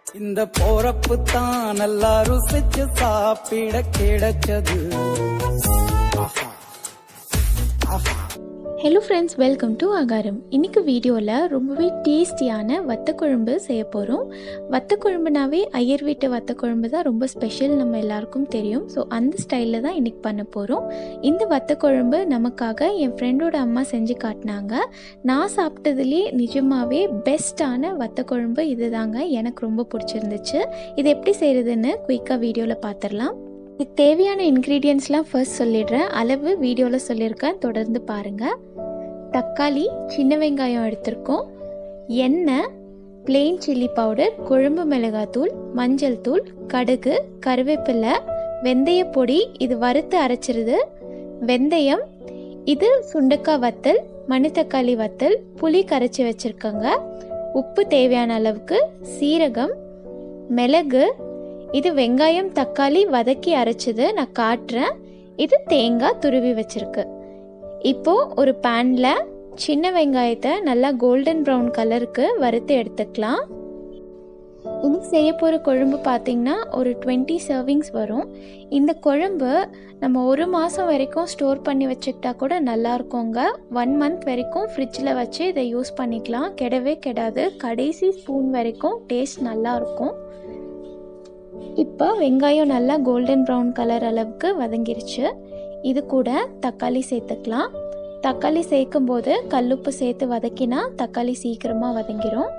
இந்த போறப்பு தான் நல்லா ருசிச்சு சாப்பிட கிடைச்சது ஆஹா ஆஹா hello friends welcome to Akaram இன்னைக்கு வீடியோவில் ரொம்பவே டேஸ்டியான வத்த குழம்பு செய்ய போகிறோம் வத்த குழம்புனாவே ஐயர் வீட்டு வத்த குழம்பு தான் ரொம்ப ஸ்பெஷல் நம்ம எல்லாருக்கும் தெரியும் ஸோ அந்த ஸ்டைலில் தான் இன்னைக்கு பண்ண போகிறோம் இந்த வத்த குழம்பு நமக்காக என் ஃப்ரெண்டோட அம்மா செஞ்சு காட்டினாங்க நான் சாப்பிட்டதுலேயே நிஜமாவே பெஸ்ட்டான வத்த குழம்பு இதுதாங்க எனக்கு ரொம்ப பிடிச்சிருந்துச்சு இது எப்படி செய்கிறதுன்னு குயிக்காக வீடியோவில் பார்த்துடலாம் இதுக்கு தேவையான இன்க்ரீடியன்ஸ்லாம் ஃபர்ஸ்ட் சொல்லிடுறேன் அளவு வீடியோவில் சொல்லியிருக்கேன் தொடர்ந்து பாருங்கள் தக்காளி சின்ன வெங்காயம் எடுத்திருக்கோம் எண்ணெய் பிளெயின் சில்லி பவுடர் குழம்பு மிளகாத்தூள் மஞ்சள் தூள் கடுகு கருவேப்பிலை வெந்தய பொடி இது வறுத்து அரைச்சிருது வெந்தயம் இது சுண்டக்காய் வத்தல் மணித்தக்காளி வத்தல் புளி கரைச்சி வச்சுருக்கோங்க உப்பு தேவையான அளவுக்கு சீரகம் மிளகு இது வெங்காயம் தக்காளி வதக்கி அரைச்சது நான் காட்டுறேன் இது தேங்காய் துருவி வச்சிருக்கு இப்போ ஒரு பேனில் சின்ன வெங்காயத்தை நல்லா கோல்டன் ப்ரௌன் கலருக்கு வறுத்து எடுத்துக்கலாம் இன்னைக்கு செய்ய போகிற குழம்பு பார்த்தீங்கன்னா ஒரு டுவெண்ட்டி சர்விங்ஸ் வரும் இந்த குழம்பு நம்ம ஒரு மாதம் வரைக்கும் ஸ்டோர் பண்ணி வச்சுக்கிட்டா கூட நல்லா இருக்குங்க ஒன் மந்த் வரைக்கும் ஃப்ரிட்ஜில் வச்சு இதை யூஸ் பண்ணிக்கலாம் கெடவே கெடாது கடைசி ஸ்பூன் வரைக்கும் டேஸ்ட் நல்லா இருக்கும் இப்போ வெங்காயம் நல்லா கோல்டன் ப்ரௌன் கலர் அளவுக்கு வதங்கிருச்சு இது கூட தக்காளி சேர்த்துக்கலாம் தக்காளி சேர்க்கும் போது கல்லுப்பு சேர்த்து வதக்கினா தக்காளி சீக்கிரமாக வதங்கிரும்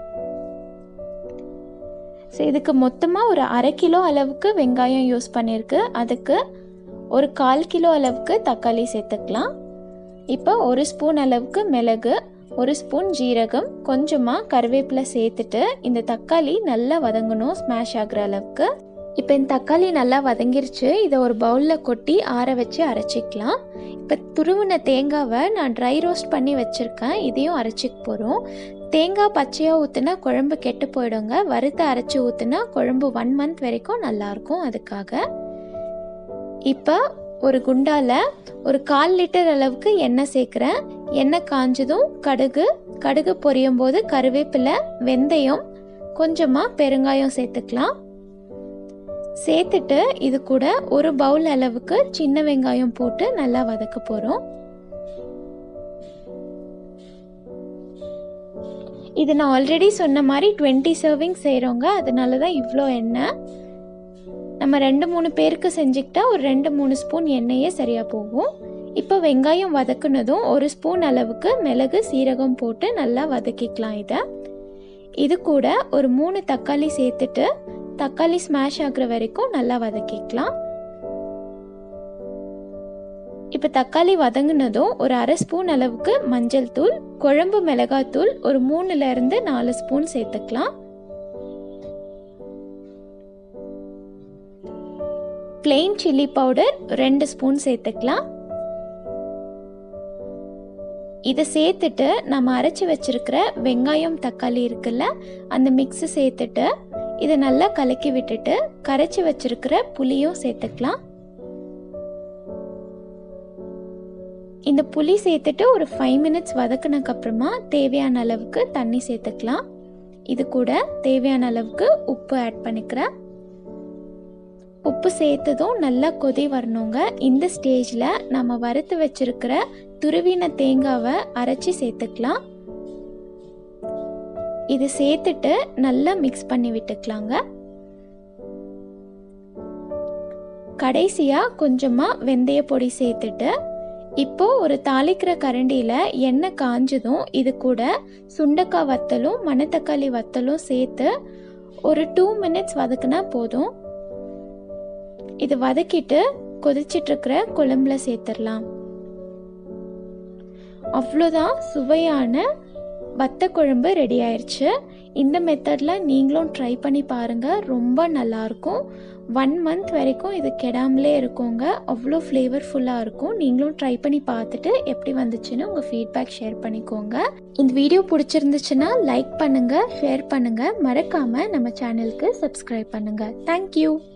ஸோ இதுக்கு மொத்தமாக ஒரு அரை கிலோ அளவுக்கு வெங்காயம் யூஸ் பண்ணியிருக்கு அதுக்கு ஒரு கால் கிலோ அளவுக்கு தக்காளி சேர்த்துக்கலாம் இப்போ ஒரு ஸ்பூன் அளவுக்கு மிளகு ஒரு ஸ்பூன் ஜீரகம் கொஞ்சமாக கருவேப்பிலை சேர்த்துட்டு இந்த தக்காளி நல்லா வதங்கணும் ஸ்மாஷ் ஆகுற அளவுக்கு இப்போ இந்த தக்காளி நல்லா வதங்கிருச்சு இதை ஒரு பவுலில் கொட்டி ஆற வச்சு அரைச்சிக்கலாம் இப்போ துருவின தேங்காவை நான் ட்ரை ரோஸ்ட் பண்ணி வச்சுருக்கேன் இதையும் அரைச்சிக்க போகிறோம் தேங்காய் பச்சையாக ஊற்றுனா குழம்பு கெட்டு போயிடுங்க வறுத்து அரைச்சி ஊற்றுனா குழம்பு ஒன் மந்த் வரைக்கும் நல்லாயிருக்கும் அதுக்காக இப்போ ஒரு குண்டால ஒரு கால் லிட்டர் அளவுக்கு எண்ணெய் சேர்க்குறேன் எண்ணெய் காஞ்சதும் கடுகு கடுகு பொரியும் போது கருவேப்பிலை வெந்தயம் கொஞ்சமாக பெருங்காயம் சேர்த்துக்கலாம் சேர்த்துட்டு இது கூட ஒரு பவுல் அளவுக்கு சின்ன வெங்காயம் போட்டு நல்லா வதக்க போகிறோம் இது நான் ஆல்ரெடி சொன்ன மாதிரி டுவெண்ட்டி சர்விங் செய்கிறோங்க அதனால தான் இவ்வளோ எண்ணெய் நம்ம ரெண்டு மூணு பேருக்கு செஞ்சுக்கிட்டா ஒரு ரெண்டு மூணு ஸ்பூன் எண்ணெயே சரியாக போகும் இப்போ வெங்காயம் வதக்குனதும் ஒரு ஸ்பூன் அளவுக்கு மிளகு சீரகம் போட்டு நல்லா வதக்கிக்கலாம் இதை இது கூட ஒரு மூணு தக்காளி சேர்த்துட்டு தக்காளி ஸ்மாஷ் ஆகுற வரைக்கும் நல்லா வதக்கிக்கலாம் இப்போ தக்காளி வதங்கினதும் ஒரு அரை ஸ்பூன் அளவுக்கு மஞ்சள் தூள் குழம்பு மிளகாத்தூள் ஒரு மூணுல இருந்து நாலு ஸ்பூன் சேர்த்துக்கலாம் பிளெயின் சில்லி பவுடர் ரெண்டு ஸ்பூன் சேர்த்துக்கலாம் இதை சேர்த்துட்டு நம்ம அரைச்சி வச்சிருக்கிற வெங்காயம் தக்காளி இருக்குல்ல அந்த மிக்ஸு சேர்த்துட்டு இதை நல்லா கலக்கி விட்டுட்டு கரைச்சி வச்சிருக்கிற புளியும் சேர்த்துக்கலாம் இந்த புளி சேர்த்துட்டு ஒரு ஃபைவ் மினிட்ஸ் வதக்குனக்கு அப்புறமா தேவையான அளவுக்கு தண்ணி சேர்த்துக்கலாம் இது கூட தேவையான அளவுக்கு உப்பு ஆட் பண்ணிக்கிறேன் உப்பு சேர்த்ததும் நல்லா கொதி வரணுங்க இந்த ஸ்டேஜில் நம்ம வறுத்து வச்சிருக்கிற துருவின தேங்காவை அரைச்சி சேர்த்துக்கலாம் இது சேர்த்துட்டு நல்லா மிக்ஸ் பண்ணி விட்டுக்கலாங்க கடைசியாக கொஞ்சமாக வெந்தய பொடி சேர்த்துட்டு இப்போ ஒரு தாளிக்கிற கரண்டியில் எண்ணெய் காஞ்சதும் இது கூட சுண்டக்காய் வத்தலும் மணத்தக்காளி வத்தலும் சேர்த்து ஒரு டூ மினிட்ஸ் வதக்குனா போதும் இது வதக்கிட்டு கொதிச்சிட்டு இருக்கிற குழம்புல சேர்த்துடலாம் அவ்வளோதான் சுவையான வத்த குழம்பு ரெடி ஆயிடுச்சு இந்த மெத்தடில் நீங்களும் ட்ரை பண்ணி பாருங்கள் ரொம்ப நல்லாயிருக்கும் ஒன் மந்த் வரைக்கும் இது கெடாமலே இருக்குங்க அவ்வளோ ஃப்ளேவர்ஃபுல்லாக இருக்கும் நீங்களும் ட்ரை பண்ணி பார்த்துட்டு எப்படி வந்துச்சுன்னு உங்கள் ஃபீட்பேக் ஷேர் பண்ணிக்கோங்க இந்த வீடியோ பிடிச்சிருந்துச்சுன்னா லைக் பண்ணுங்கள் ஷேர் பண்ணுங்கள் மறக்காமல் நம்ம சேனலுக்கு சப்ஸ்கிரைப் பண்ணுங்கள் தேங்க்யூ